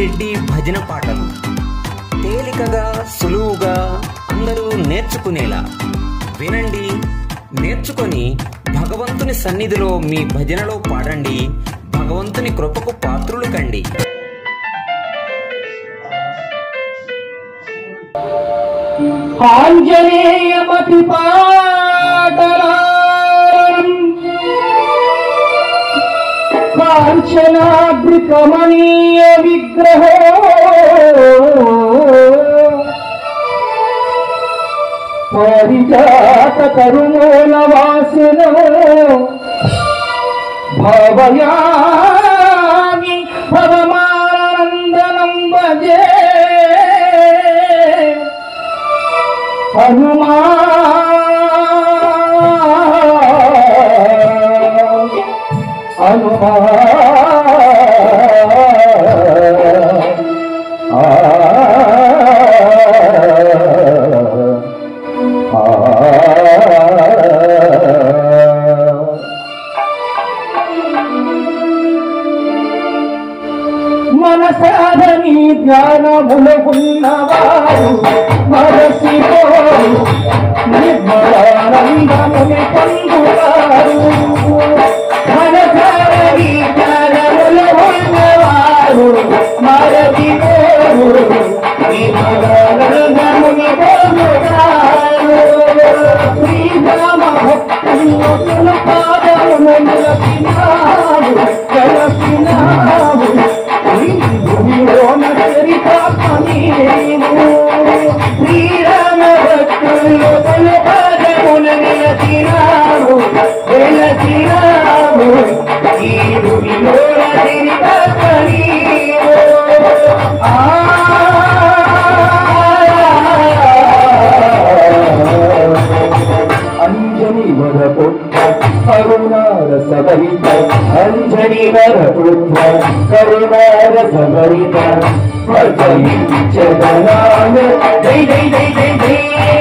రెడ్డి భజన పాటలు తేలికగా సులువుగా అందరూ నేర్చుకునేలా వినండి నేర్చుకొని భగవంతుని సన్నిధిలో మీ భజనలో పాడండి భగవంతుని కృపకు పాత్రులు కండి ఆంజనేయమతి పాటలారం కాంచనాద్రికమణీయ విగ్రహో పారిజాత కరుమూల వాసనో భావయామి పరమానందనం భజే హనుమా హనుమా మనసాధని ధ్యానములు ఉన్నవారు మనసిపోరు నిర్మలానందముని పొందుతారు మనసాధని ధ్యానములు ఉన్నవారు మరచిపోరు నిర్మలానందముని పొందుతారు శ్రీరామ భక్తులు పాదమును నిలపినాడు గలపినాడు శ్రీరామ భక్తులు తన పాదమున నిలచినాడు వెలచినాడు ఈ భూమిలో అంజని వరపుత్ర కరుణార సభరిత అంజని వరపుత్ర కరుణార సభరిత జగనాన జై జై జై జై జై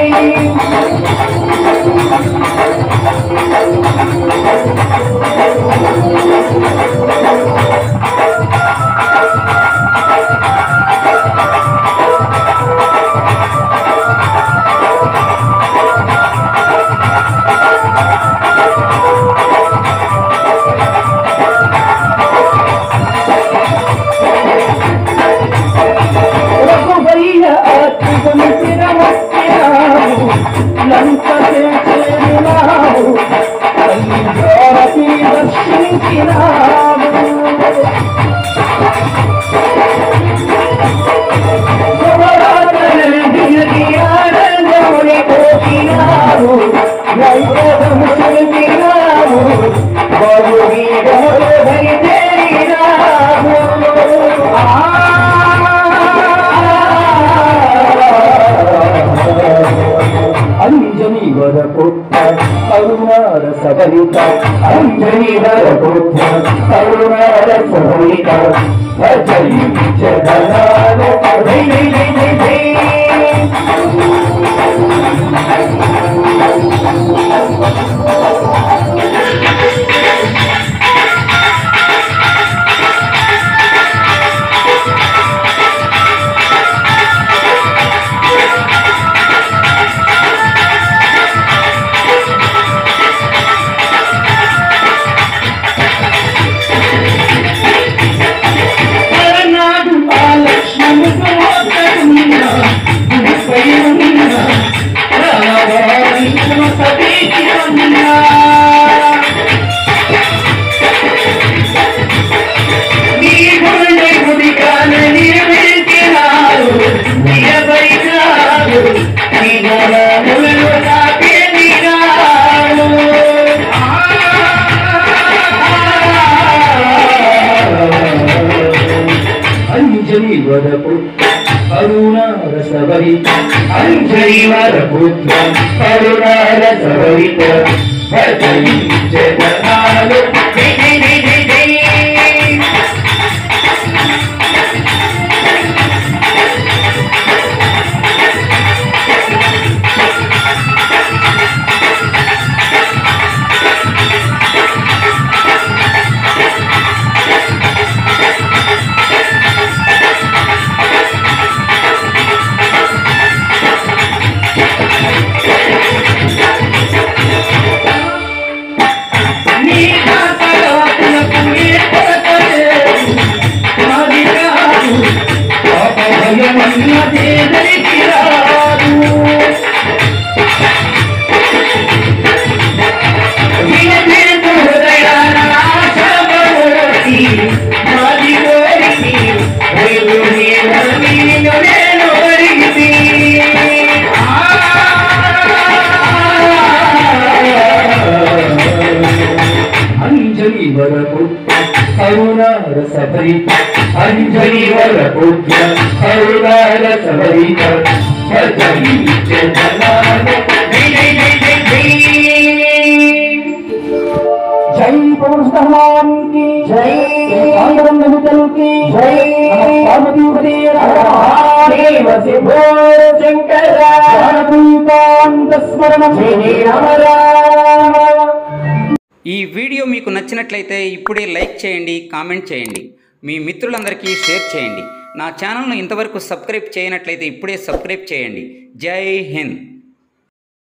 రఘువైన ఆత్మగమిచిన మత్తినావు లంక చేరినావు జ్యోతి దర్శించినావు ఆనందముని కోకినావు వైభవము చెందినావు బాబు వీడములు బయలుదేరినావు అంజని వరపుత్ర కరుణార సబలిత అంజని వరపుత్ర కరుణార సబలిత భజయి జగనాల జై జై జై జై జై పరనాడు ఆ లక్ష్మణుడు మోసగున్నా, గుడిపై ఉన్నా, రామవారిని సతీకి ఉన్నా. నీ గుండె గుడికాన నిర్మించినారు, నిలబడినారు, నీ నరములను తాకినారు. అంజలి వరపుత్ర కరుణార సవరిత అంజలి వరపుత్ర కరుణార సవరిత భజయి జగనాలు జై జై జై జై జై ఆ అంజలి వరపుత్ర కరుణార సమరిత భజయించే జనాన జై జై జై జై జై జై పవన్ హనుమాన్ కి జై పాండవం నమితల్ కి జై పార్వతీ పదే దేవ శివో శంకర జానకీకాంత స్మరణం శ్రీ రామ రామ ఈ వీడియో మీకు నచ్చినట్లయితే ఇప్పుడే లైక్ చేయండి కామెంట్ చేయండి మీ మిత్రులందరికీ షేర్ చేయండి నా ఛానల్ను ఇంతవరకు సబ్స్క్రైబ్ చేయనట్లయితే ఇప్పుడే సబ్స్క్రైబ్ చేయండి జై హింద్